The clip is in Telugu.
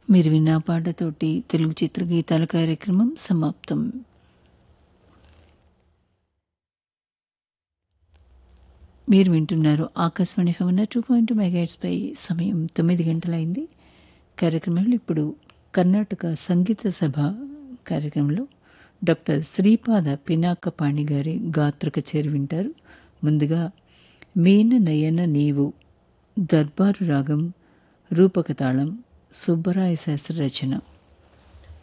మీరు విన్న పాటతోటి తెలుగు చిత్రగీతాల కార్యక్రమం సమాప్తం మీరు వింటున్నారు ఆకాశవాణి ఫవన్ టూ పాయింట్ పై సమయం తొమ్మిది గంటలైంది కార్యక్రమంలో ఇప్పుడు కర్ణాటక సంగీత సభ కార్యక్రమంలో డాక్టర్ శ్రీపాద పినాకపాణి గారి గాత్ర కచేరి వింటారు ముందుగా మేన నయన నీవు దర్బారు రాగం రూపకతాళం సుబ్బరాయ శాస్త్రి రచన